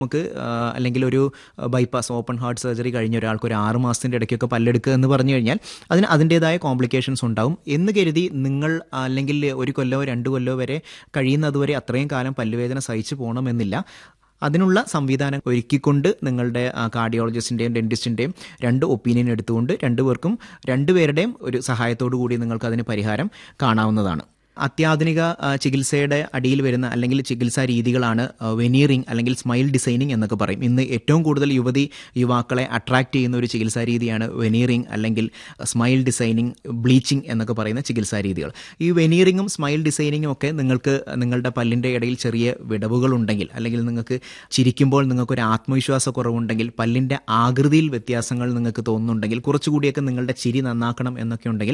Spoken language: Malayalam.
നമുക്ക് ആ, അല്ലെങ്കിൽ ഒരു ബൈപ്പാസ് ഓപ്പൺ ഹാർട്ട് സർജറി കഴിഞ്ഞ ഒരാൾക്ക് ഒരു ആറ് മാസത്തിൻ്റെ ഇടയ്ക്കൊക്കെ പല്ലെടുക്കുക എന്ന് പറഞ്ഞു കഴിഞ്ഞാൽ അതിന് അതിൻ്റേതായ കോംപ്ലിക്കേഷൻസ് ഉണ്ടാവും എന്ന് കരുതി നിങ്ങൾ അല്ലെങ്കിൽ ഒരു കൊല്ലോ രണ്ട് കൊല്ലോ വരെ കഴിയുന്നതുവരെ അത്രയും കാലം പല്ലുവേദന സഹിച്ചു പോകണമെന്നില്ല അതിനുള്ള സംവിധാനം ഒരുക്കിക്കൊണ്ട് നിങ്ങളുടെ കാർഡിയോളജിസ്റ്റിൻ്റെയും ഡെൻറ്റിസ്റ്റിൻ്റെയും രണ്ട് ഒപ്പീനിയൻ എടുത്തുകൊണ്ട് രണ്ടുപേർക്കും രണ്ടുപേരുടെയും ഒരു സഹായത്തോടു കൂടി നിങ്ങൾക്ക് അതിന് പരിഹാരം കാണാവുന്നതാണ് അത്യാധുനിക ആ, ചികിത്സയുടെ അടിയിൽ വരുന്ന അല്ലെങ്കിൽ ചികിത്സാ രീതികളാണ് വെനീറിംഗ് അല്ലെങ്കിൽ സ്മൈൽ ഡിസൈനിങ് എന്നൊക്കെ പറയും ഇന്ന് ഏറ്റവും കൂടുതൽ യുവതി യുവാക്കളെ അട്രാക്റ്റ് ചെയ്യുന്ന ഒരു ചികിത്സാ രീതിയാണ് വെനീറിംഗ് അല്ലെങ്കിൽ സ്മൈൽ ഡിസൈനിങ് ബ്ലീച്ചിങ് എന്നൊക്കെ പറയുന്ന ചികിത്സാ രീതികൾ ഈ വെനീറിങ്ങും സ്മൈൽ ഡിസൈനിങ്ങും ഒക്കെ നിങ്ങൾക്ക് നിങ്ങളുടെ പല്ലിൻ്റെ ഇടയിൽ ചെറിയ വിടവുകളുണ്ടെങ്കിൽ അല്ലെങ്കിൽ നിങ്ങൾക്ക് ചിരിക്കുമ്പോൾ നിങ്ങൾക്കൊരു ആത്മവിശ്വാസ കുറവുണ്ടെങ്കിൽ പല്ലിൻ്റെ ആകൃതിയിൽ വ്യത്യാസങ്ങൾ നിങ്ങൾക്ക് തോന്നുന്നുണ്ടെങ്കിൽ കുറച്ചുകൂടിയൊക്കെ നിങ്ങളുടെ ചിരി നന്നാക്കണം എന്നൊക്കെ ഉണ്ടെങ്കിൽ